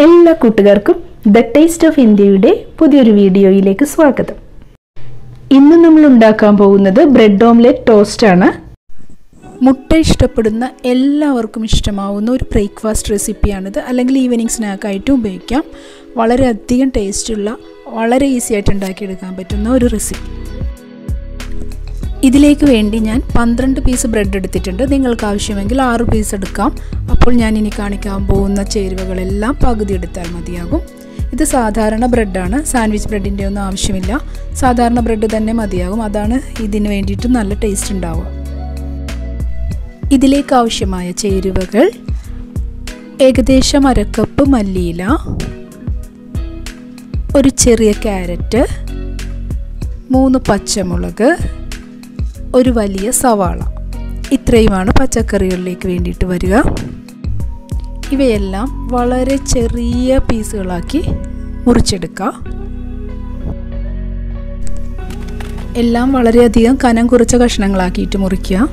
എല്ലാ കൂട്ടുകാർക്കും the taste of ഇന്ത്യയുടെ പുതിയൊരു വീഡിയോയിലേക്ക് സ്വാഗതം ഇന്ന് നമ്മൾ ഉണ്ടാക്കാൻ പോകുന്നത് ബ്രെഡ് ഓംലെറ്റ് ടോസ്റ്റ് ആണ് മുട്ട ഇഷ്ടപ്പെടുന്ന എല്ലാവർക്കും ഇഷ്ടമാവുന്ന ഒരു ബ്രേക്ക്ഫാസ്റ്റ് റെസിപ്പിയാണിത് അല്ലെങ്കിൽ ഈവനിങ് സ്നാക്കായിട്ടും ഉപയോഗിക്കാം വളരെയധികം ടേസ്റ്റുള്ള വളരെ ഈസി ആയിട്ട് ഉണ്ടാക്കിയെടുക്കാൻ പറ്റുന്ന ഒരു റെസിപ്പി ഇതിലേക്ക് വേണ്ടി ഞാൻ പന്ത്രണ്ട് പീസ് ബ്രെഡ് എടുത്തിട്ടുണ്ട് നിങ്ങൾക്ക് ആവശ്യമെങ്കിൽ ആറ് പീസ് എടുക്കാം അപ്പോൾ ഞാൻ ഇനി കാണിക്കാൻ പോകുന്ന ചേരുവകളെല്ലാം പകുതി എടുത്താൽ മതിയാകും ഇത് സാധാരണ ബ്രെഡാണ് സാൻഡ്വിച്ച് ബ്രെഡിൻ്റെ ഒന്നും ആവശ്യമില്ല സാധാരണ ബ്രെഡ് തന്നെ മതിയാകും അതാണ് ഇതിന് വേണ്ടിയിട്ട് നല്ല ടേസ്റ്റ് ഉണ്ടാവുക ഇതിലേക്ക് ആവശ്യമായ ചേരുവകൾ ഏകദേശം അരക്കപ്പ് മല്ലിയില ഒരു ചെറിയ ക്യാരറ്റ് മൂന്ന് പച്ചമുളക് ഒരു വലിയ സവാള ഇത്രയുമാണ് പച്ചക്കറികളിലേക്ക് വേണ്ടിയിട്ട് വരിക ഇവയെല്ലാം വളരെ ചെറിയ പീസുകളാക്കി മുറിച്ചെടുക്കുക എല്ലാം വളരെയധികം കനം കുറച്ച കഷ്ണങ്ങളാക്കിയിട്ട് മുറിക്കുക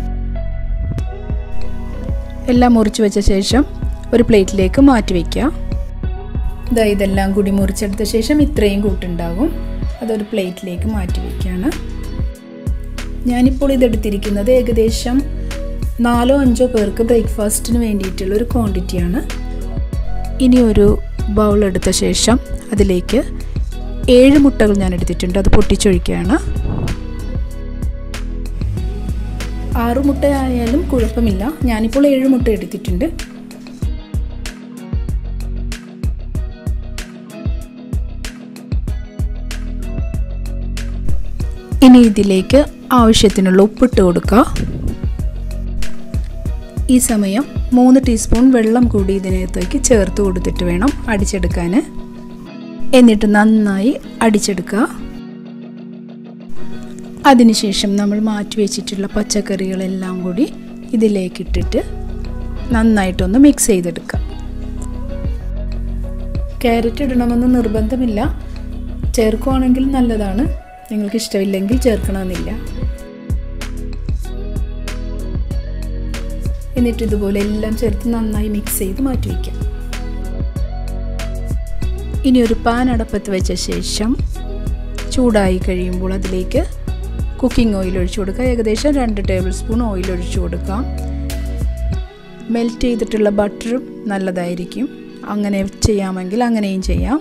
എല്ലാം മുറിച്ച് വെച്ച ശേഷം ഒരു പ്ലേറ്റിലേക്ക് മാറ്റി വയ്ക്കുക ഇതാ ഇതെല്ലാം കൂടി മുറിച്ചെടുത്ത ശേഷം ഇത്രയും കൂട്ടുണ്ടാകും അതൊരു പ്ലേറ്റിലേക്ക് മാറ്റി വയ്ക്കുകയാണ് ഞാനിപ്പോൾ ഇതെടുത്തിരിക്കുന്നത് ഏകദേശം നാലോ അഞ്ചോ പേർക്ക് ബ്രേക്ക്ഫാസ്റ്റിന് വേണ്ടിയിട്ടുള്ള ഒരു ക്വാണ്ടിറ്റിയാണ് ഇനി ഒരു ബൗൾ എടുത്ത ശേഷം അതിലേക്ക് ഏഴ് മുട്ടകൾ ഞാൻ എടുത്തിട്ടുണ്ട് അത് പൊട്ടിച്ചൊഴിക്കുകയാണ് ആറു മുട്ട ആയാലും കുഴപ്പമില്ല ഞാനിപ്പോൾ ഏഴ് മുട്ട എടുത്തിട്ടുണ്ട് ഇനി ഇതിലേക്ക് ആവശ്യത്തിനുള്ള ഉപ്പിട്ട് കൊടുക്കുക ഈ സമയം മൂന്ന് ടീസ്പൂൺ വെള്ളം കൂടി ഇതിനകത്തേക്ക് ചേർത്ത് കൊടുത്തിട്ട് വേണം അടിച്ചെടുക്കാൻ എന്നിട്ട് നന്നായി അടിച്ചെടുക്കുക അതിനുശേഷം നമ്മൾ മാറ്റി വെച്ചിട്ടുള്ള പച്ചക്കറികളെല്ലാം കൂടി ഇതിലേക്കിട്ടിട്ട് നന്നായിട്ടൊന്ന് മിക്സ് ചെയ്തെടുക്കുക ക്യാരറ്റ് ഇടണമെന്ന് നിർബന്ധമില്ല ചേർക്കുവാണെങ്കിൽ നല്ലതാണ് നിങ്ങൾക്ക് ഇഷ്ടമില്ലെങ്കിൽ ചേർക്കണമെന്നില്ല എന്നിട്ട് ഇതുപോലെ എല്ലാം ചേർത്ത് നന്നായി മിക്സ് ചെയ്ത് മാറ്റി വയ്ക്കാം ഇനി ഒരു പാൻ അടപ്പത്ത് വെച്ച ശേഷം ചൂടായി കഴിയുമ്പോൾ അതിലേക്ക് കുക്കിംഗ് ഓയിൽ ഒഴിച്ചു കൊടുക്കുക ഏകദേശം രണ്ട് ടേബിൾ സ്പൂൺ ഓയിൽ ഒഴിച്ചു കൊടുക്കാം മെൽറ്റ് ചെയ്തിട്ടുള്ള ബട്ടറും നല്ലതായിരിക്കും അങ്ങനെ ചെയ്യാമെങ്കിൽ അങ്ങനെയും ചെയ്യാം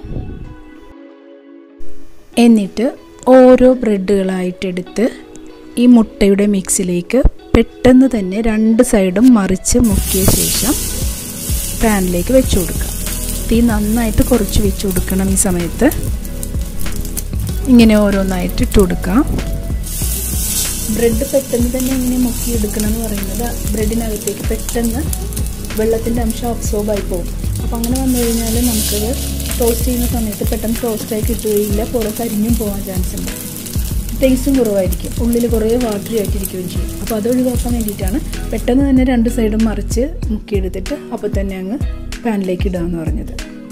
എന്നിട്ട് ഓരോ ബ്രെഡുകളായിട്ടെടുത്ത് ഈ മുട്ടയുടെ മിക്സിലേക്ക് പെട്ടെന്ന് തന്നെ രണ്ട് സൈഡും മറിച്ച് മുക്കിയ ശേഷം പാനിലേക്ക് വെച്ച് കൊടുക്കുക തീ നന്നായിട്ട് കുറച്ച് വെച്ച് കൊടുക്കണം ഈ സമയത്ത് ഇങ്ങനെ ഓരോന്നായിട്ട് ഇട്ട് കൊടുക്കാം ബ്രെഡ് പെട്ടെന്ന് തന്നെ ഇങ്ങനെ മുക്കിയെടുക്കണം എന്ന് പറയുന്നത് ബ്രെഡിനകത്തേക്ക് പെട്ടെന്ന് വെള്ളത്തിൻ്റെ അംശം അബ്സോർബ് ആയി പോകും അപ്പോൾ അങ്ങനെ വന്നു കഴിഞ്ഞാൽ നമുക്കത് ടോസ്റ്റ് ചെയ്യുന്ന സമയത്ത് പെട്ടെന്ന് ടോസ്റ്റായി കിട്ടുകയില്ല പുറത്ത് അരിഞ്ഞും പോകാൻ ചാൻസ് ഉണ്ട് ടേസ്റ്റും കുറവായിരിക്കും ഉള്ളിൽ കുറേ വാട്ടറി ആയിട്ടിരിക്കുകയും ചെയ്യും അപ്പോൾ അത് ഒഴിവാക്കാൻ വേണ്ടിയിട്ടാണ് പെട്ടെന്ന് തന്നെ രണ്ട് സൈഡും മറിച്ച് മുക്കിയെടുത്തിട്ട് അപ്പോൾ തന്നെ അങ്ങ് പാനിലേക്ക് ഇടാമെന്ന് പറഞ്ഞത്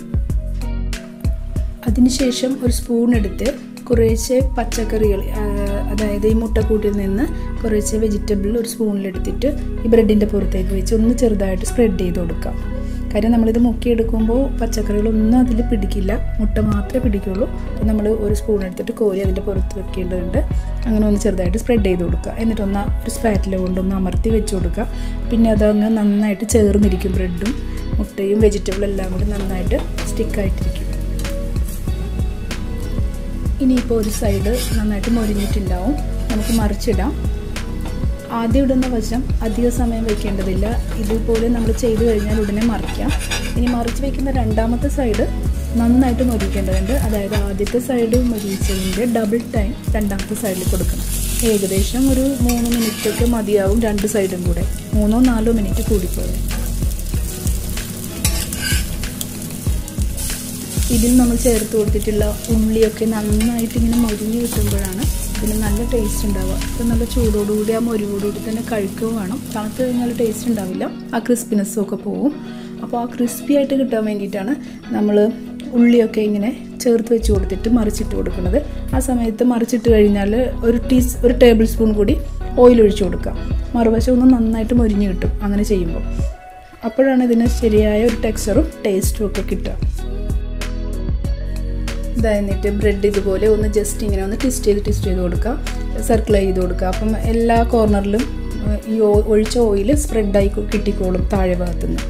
അതിനുശേഷം ഒരു സ്പൂൺ എടുത്ത് കുറേശ്ശെ പച്ചക്കറികൾ അതായത് ഈ മുട്ടക്കൂട്ടിൽ നിന്ന് കുറേശ്ശെ വെജിറ്റബിൾ ഒരു സ്പൂണിലെടുത്തിട്ട് ഈ ബ്രെഡിൻ്റെ പുറത്തേക്ക് വെച്ച് ഒന്ന് ചെറുതായിട്ട് സ്പ്രെഡ് ചെയ്ത് കൊടുക്കാം കാര്യം നമ്മളിത് മുക്കിയെടുക്കുമ്പോൾ പച്ചക്കറികളൊന്നും അതിൽ പിടിക്കില്ല മുട്ട മാത്രമേ പിടിക്കുള്ളൂ അപ്പോൾ നമ്മൾ ഒരു സ്പൂൺ എടുത്തിട്ട് കോരി അതിൻ്റെ പുറത്ത് വെക്കേണ്ടതുണ്ട് അങ്ങനെ ഒന്ന് ചെറുതായിട്ട് സ്പ്രെഡ് ചെയ്ത് കൊടുക്കുക എന്നിട്ടൊന്ന് ഒരു സ്പാറ്റില കൊണ്ടൊന്ന് അമർത്തി വെച്ച് കൊടുക്കുക പിന്നെ അതങ്ങ് നന്നായിട്ട് ചേർന്നിരിക്കും ബ്രെഡും മുട്ടയും വെജിറ്റബിളും എല്ലാം കൂടി നന്നായിട്ട് സ്റ്റിക്കായിട്ടിരിക്കും ഇനിയിപ്പോൾ ഒരു സൈഡ് നന്നായിട്ട് മൊരിഞ്ഞിട്ടുണ്ടാവും നമുക്ക് മറിച്ചിടാം ആദ്യം ഇടുന്ന വശം അധിക സമയം വെക്കേണ്ടതില്ല ഇതുപോലെ നമ്മൾ ചെയ്തു കഴിഞ്ഞാൽ ഉടനെ മറിക്കാം ഇനി മറിച്ച് വെക്കുന്ന രണ്ടാമത്തെ സൈഡ് നന്നായിട്ട് മൊരിക്കേണ്ടതുണ്ട് അതായത് ആദ്യത്തെ സൈഡ് മൊരിച്ചതിൻ്റെ ഡബിൾ ടൈം രണ്ടാമത്തെ സൈഡിൽ കൊടുക്കണം ഏകദേശം ഒരു മൂന്ന് മിനിറ്റൊക്കെ മതിയാവും രണ്ട് സൈഡും കൂടെ മൂന്നോ നാലോ മിനിറ്റ് കൂടിപ്പോകും ഇതിൽ നമ്മൾ ചേർത്ത് കൊടുത്തിട്ടുള്ള ഉള്ളിയൊക്കെ നന്നായിട്ട് ഇങ്ങനെ മൊരിഞ്ഞ് കിട്ടുമ്പോഴാണ് ഇതിന് നല്ല ടേസ്റ്റ് ഉണ്ടാവുക അപ്പോൾ നല്ല ചൂടോടുകൂടി ആ മൊരിവോടുകൂടി തന്നെ കഴിക്കുകയും വേണം തണുത്ത് കഴിഞ്ഞാൽ ടേസ്റ്റ് ഉണ്ടാവില്ല ആ ക്രിസ്പിനെസ്സും ഒക്കെ പോവും അപ്പോൾ ആ ക്രിസ്പി ആയിട്ട് കിട്ടാൻ വേണ്ടിയിട്ടാണ് നമ്മൾ ഉള്ളിയൊക്കെ ഇങ്ങനെ ചേർത്ത് വെച്ച് കൊടുത്തിട്ട് മറിച്ചിട്ട് കൊടുക്കുന്നത് ആ സമയത്ത് മറിച്ചിട്ട് കഴിഞ്ഞാൽ ഒരു ടീ ഒരു ടേബിൾ സ്പൂൺ കൂടി ഓയിൽ ഒഴിച്ച് കൊടുക്കുക മറുവശം ഒന്ന് നന്നായിട്ട് മൊരിഞ്ഞ് കിട്ടും അങ്ങനെ ചെയ്യുമ്പോൾ അപ്പോഴാണ് ഇതിന് ശരിയായ ഒരു ടെക്സ്ചറും ടേസ്റ്റും ഒക്കെ കിട്ടുക ഇതാ എന്നിട്ട് ബ്രെഡ് ഇതുപോലെ ഒന്ന് ജസ്റ്റ് ഇങ്ങനെ ഒന്ന് ട്വിസ്റ്റ് ചെയ്ത് ട്വിസ്റ്റ് ചെയ്ത് കൊടുക്കുക സർക്കിൾ ചെയ്ത് കൊടുക്കുക അപ്പം എല്ലാ കോർണറിലും ഏഹ്, ഈ ഓ- ഒഴിച്ച ഓയിൽ സ്പ്രെഡായി കിട്ടിക്കോളും താഴെ ഭാഗത്തുനിന്ന്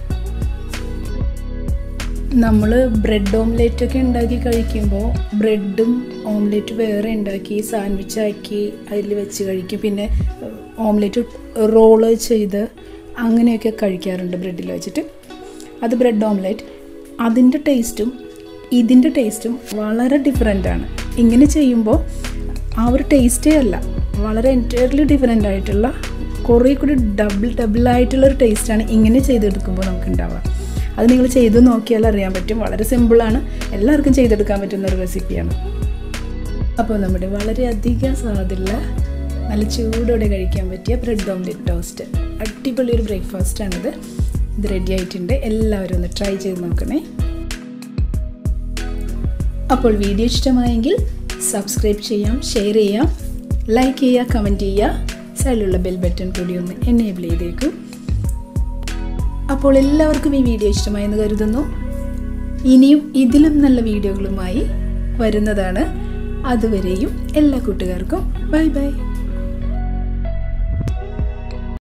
നമ്മൾ ബ്രെഡ് ഓംലേറ്റ് ഒക്കെ ഉണ്ടാക്കി കഴിക്കുമ്പോൾ ബ്രെഡും ഓംലേറ്റ് വേറെ ഉണ്ടാക്കി സാൻഡ്വിച്ച് ആക്കി അതിൽ വെച്ച് കഴിക്കും പിന്നെ ഓംലേറ്റ് റോള് ചെയ്ത് അങ്ങനെയൊക്കെ കഴിക്കാറുണ്ട് ബ്രെഡിൽ വെച്ചിട്ട് അത് ബ്രെഡ് ഓംലേറ്റ് അതിൻ്റെ ടേസ്റ്റും ഇതിൻ്റെ ടേസ്റ്റും വളരെ ഡിഫറെൻ്റ് ആണ് ഇങ്ങനെ ചെയ്യുമ്പോൾ ആ ഒരു ടേസ്റ്റേ അല്ല വളരെ എൻറ്റയർലി ഡിഫറെൻ്റ് ആയിട്ടുള്ള കുറേ കൂടി ഡബിൾ ഡബിൾ ആയിട്ടുള്ളൊരു ടേസ്റ്റാണ് ഇങ്ങനെ ചെയ്തെടുക്കുമ്പോൾ നമുക്ക് ഉണ്ടാവുക അത് നിങ്ങൾ ചെയ്ത് നോക്കിയാൽ അറിയാൻ പറ്റും വളരെ സിമ്പിളാണ് എല്ലാവർക്കും ചെയ്തെടുക്കാൻ പറ്റുന്ന ഒരു റെസിപ്പിയാണ് അപ്പോൾ നമ്മുടെ വളരെയധികം സ്വാദുള്ള നല്ല ചൂടോടെ കഴിക്കാൻ പറ്റിയ ബ്രെഡ് ഓംലെറ്റ് ടോസ്റ്റ് അടിപൊളി ഒരു ബ്രേക്ക്ഫാസ്റ്റാണിത് ഇത് റെഡി ആയിട്ടുണ്ട് എല്ലാവരും ഒന്ന് ട്രൈ ചെയ്ത് നോക്കണേ അപ്പോൾ വീഡിയോ ഇഷ്ടമായെങ്കിൽ സബ്സ്ക്രൈബ് ചെയ്യാം ഷെയർ ചെയ്യാം ലൈക്ക് ചെയ്യുക കമൻറ്റ് ചെയ്യുക സൈഡിലുള്ള ബെൽ ബട്ടൺ കൂടി ഒന്ന് എനേബിൾ ചെയ്തേക്കും അപ്പോൾ എല്ലാവർക്കും ഈ വീഡിയോ ഇഷ്ടമായെന്ന് കരുതുന്നു ഇനിയും ഇതിലും നല്ല വീഡിയോകളുമായി വരുന്നതാണ് അതുവരെയും എല്ലാ കൂട്ടുകാർക്കും ബൈ ബൈ